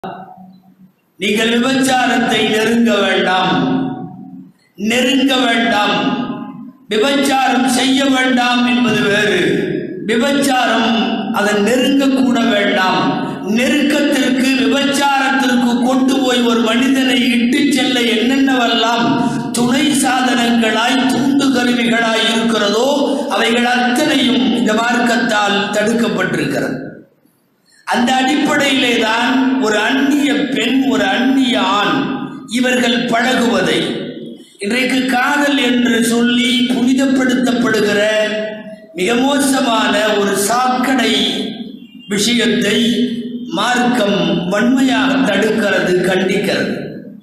நீங்கள் விபச்சாரத்தை நெருங்க வேண்டாம் நெருங்க வேண்டாம் விபச்சாரம் செய்ய வேண்டாம் என்பது வேறு விபச்சாரம் அதை நெருங்க கூட வேண்டாம் நெருக்கத்திற்கு விபச்சாரத்திற்கு கொண்டு போய் ஒரு மனிதனை இட்டு செல்ல என்னென்னவெல்லாம் துணை சாதனங்களாய் தூண்டு கருவிகளாய் இருக்கிறதோ அவைகள் அத்தனையும் இந்த மார்க்கத்தால் தடுக்கப்பட்டிருக்கிறது அந்த அடிப்படையிலே தான் ஒரு அந்நிய பெண் ஒரு அந்நிய ஆண் இவர்கள் பழகுவதை இன்றைக்கு காதல் என்று சொல்லி புனிதப்படுத்தப்படுகிற மிக மோசமான ஒரு சாக்கடை விஷயத்தை மார்க்கம் வன்மையாக தடுக்கிறது கண்டிக்கிறது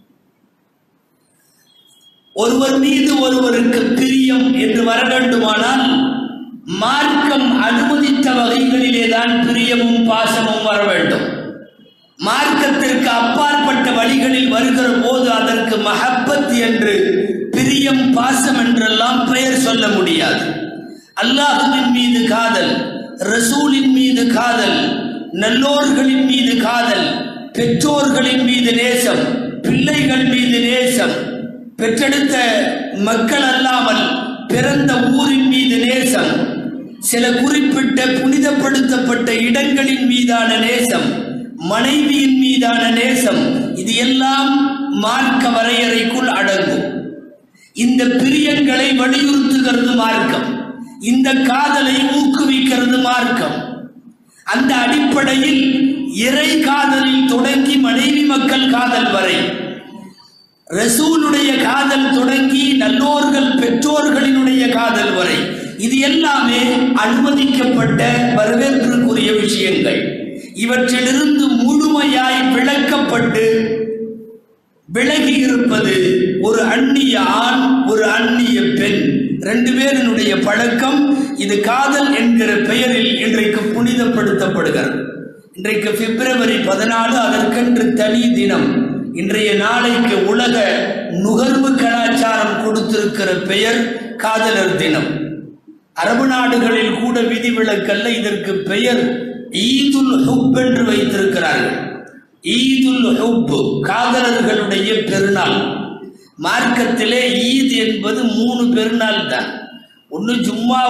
ஒருவர் மீது ஒருவருக்கு பிரியம் என்று வர வேண்டுமானால் மார்க்கம் அனுமதித்த வகைகளிலே தான் பிரியமும் பாசமும் வர வேண்டும் மார்க்கத்திற்கு அப்பாற்பட்ட வழிகளில் வருகிற போது அதற்கு மஹப்பத் என்று பிரியம் பாசம் என்றெல்லாம் பெயர் சொல்ல முடியாது அல்லாஹுவின் மீது காதல் ரசூலின் மீது காதல் நல்லோர்களின் மீது காதல் பெற்றோர்களின் மீது நேசம் பிள்ளைகள் மீது நேசம் பெற்றெடுத்த மக்கள் அல்லாமல் பிறந்த ஊரின் மீது நேசம் சில குறிப்பிட்ட புனிதப்படுத்தப்பட்ட இடங்களின் மீதான நேசம் மனைவியின் மீதான நேசம் இது எல்லாம் மார்க்க வரையறைக்குள் அடங்கும் இந்த பிரியங்களை வலியுறுத்துகிறது மார்க்கம் இந்த காதலை ஊக்குவிக்கிறது மார்க்கம் அந்த அடிப்படையில் இறை காதலில் தொடங்கி மனைவி மக்கள் காதல் வரை ரசூலுடைய காதல் தொடங்கி நல்லோர்கள் பெற்றோர்களினுடைய காதல் வரை இது எல்லாமே அனுமதிக்கப்பட்ட வரவேற்புக்குரிய விஷயங்கள் இவற்றிலிருந்து முழுமையாய் விளக்கப்பட்டு விலகி இருப்பது ஒரு அந்நிய ஆண் ஒரு அந்நிய பெண் ரெண்டு பேரினுடைய பழக்கம் இது காதல் என்கிற பெயரில் இன்றைக்கு புனிதப்படுத்தப்படுகிறது இன்றைக்கு பிப்ரவரி பதினாலு அதற்கென்று தனி தினம் இன்றைய நாளைக்கு உலக நுகர்வு கலாச்சாரம் கொடுத்திருக்கிற பெயர் காதலர் தினம் அரபு நாடுகளில் கூட விதிவிலக்கல்ல இதற்கு பெயர் ஈதுல் ஹுப் என்று வைத்திருக்கிறார்கள் ஈதுல் ஹுப் காதலர்களுடைய பெருநாள் மார்க்கத்திலே ஈத் என்பது மூணு பெருநாள் தான் ஒன்று ஜும்மா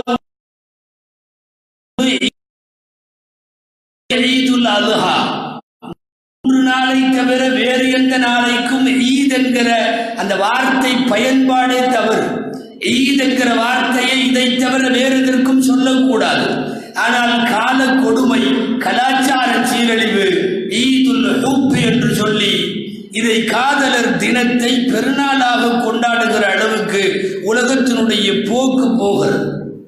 ஈதுல் அதுஹா மூன்று நாளை தவிர வேறு எந்த நாளைக்கும் ஈத் என்கிற அந்த வார்த்தை பயன்பாடே தவறு ஈத் என்கிற வார்த்தையை இதை தவிர வேறு எதற்கும் சொல்லக்கூடாது ஆனால் கால கொடுமை கலாச்சார சீரழிவு ஈதுல் ஹுப் என்று சொல்லி இதை காதலர் தினத்தை பெருநாளாக கொண்டாடுகிற அளவுக்கு உலகத்தினுடைய போக்கு போகிறது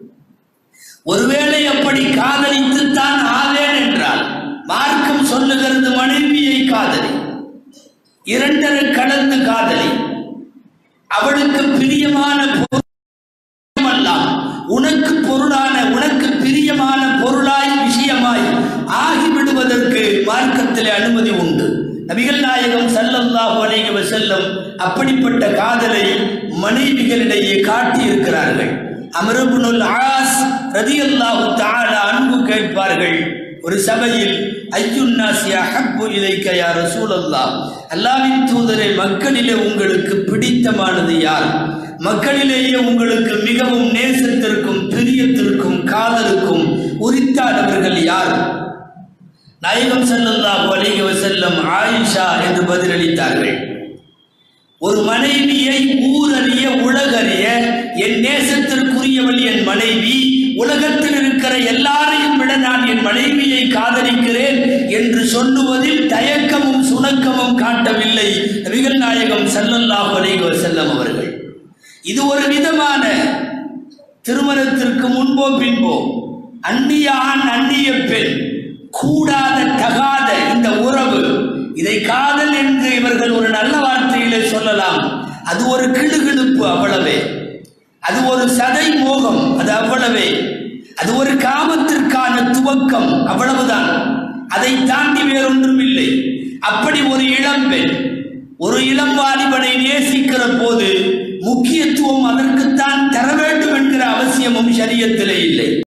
ஒருவேளை அப்படி காதலித்துத்தான் ஆவேன் என்றால் மார்க்கம் சொல்லுகிறது மனைவியை காதலி இரண்டரை கலந்து காதலி அவளுக்கு பிரியமான பொருளெல்லாம் உனக்கு பொருளான உனக்கு பிரியமான பொருளாய் விஷயமாய் ஆகிவிடுவதற்கு மார்க்கத்திலே அனுமதி உண்டு நபிகள் நாயகம் சல்லல்லாஹு அலைஹி வஸல்லம் அப்படிப்பட்ட காதலை மனைவிகளிடையே காட்டி இருக்கிறார்கள் அமருபுனுல் ஆஸ் ரதியல்லாஹு தஆலா அன்பு கேட்பார்கள் ஒரு சபையில் ஐயுன்னாசி அஹப்பு இலைக்க யா ரசூலல்லாஹ் அல்லாஹ்வின் தூதரே மக்களிலே உங்களுக்கு பிடித்தமானது யார் மக்களிலேயே உங்களுக்கு மிகவும் நேசத்திற்கும் பிரியத்திற்கும் காதலுக்கும் உரித்தானவர்கள் யார் நாயகம் ஸல்லல்லாஹு அலைஹி வஸல்லம் ஆயிஷா என்று பதிலளித்தார்கள் ஒரு மனைவியை ஊரறிய உலகறிய என் நேசத்திற்குரியவள் என் மனைவி உலகத்தில் இருக்கிற எல்லாரையும் விட நான் என் மனைவியை காதலிக்கிறேன் என்று சொல்லுவதில் தயக்கமும் சுணக்கமும் காட்டவில்லை நபிகள் நாயகம் ஸல்லல்லாஹு அலைஹி வஸல்லம் அவர்கள் இது ஒரு விதமான திருமணத்திற்கு முன்போ பின்போ அந்நிய ஆண் அந்நிய பெண் கூடாத தகாத இந்த உறவு இதை காதல் என்று இவர்கள் ஒரு நல்ல வார்த்தையிலே சொல்லலாம் அது ஒரு கிளுகிழுப்பு அவ்வளவே அது ஒரு சதை மோகம் அது அவ்வளவே அது ஒரு காமத்திற்கான துவக்கம் அவ்வளவுதான் அதை தாண்டி வேறொன்றும் இல்லை அப்படி ஒரு இளம்பெண் ஒரு இளம் வாலிபனை நேசிக்கிற போது முக்கியத்துவம் அதற்குத்தான் தர வேண்டும் என்கிற அவசியமும் சரியத்திலே இல்லை